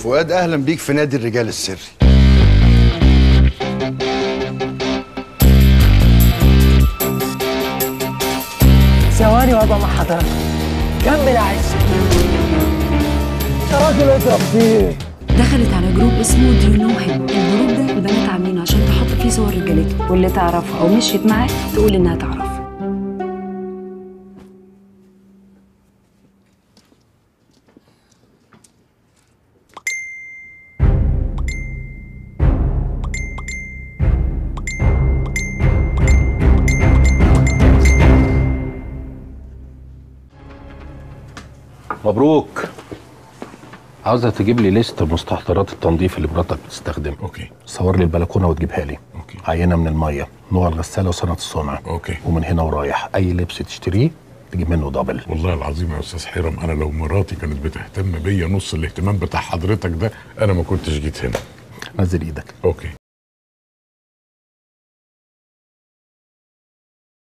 فؤاد اهلا بيك في نادي الرجال السري ثواني وابقى مع حضرتك كمل يا عز يا راجل اضرب فيه دخلت على جروب اسمه ديو نو هيم الجروب ده البنات عاملينه عشان تحط فيه صور رجالتها واللي تعرفها او مشيت معاه تقول انها تعرف مبروك عاوزة تجيب لي ليست مستحضرات التنظيف اللي مراتك بتستخدمها اوكي صور لي البلكونه وتجيبها لي أوكي. عينه من الميه نوع الغساله وصنعه الصنع أوكي. ومن هنا ورايح اي لبس تشتريه تجيب منه دبل والله العظيم يا استاذ حيرم انا لو مراتي كانت بتهتم بيا نص الاهتمام بتاع حضرتك ده انا ما كنتش جيت هنا نزل ايدك اوكي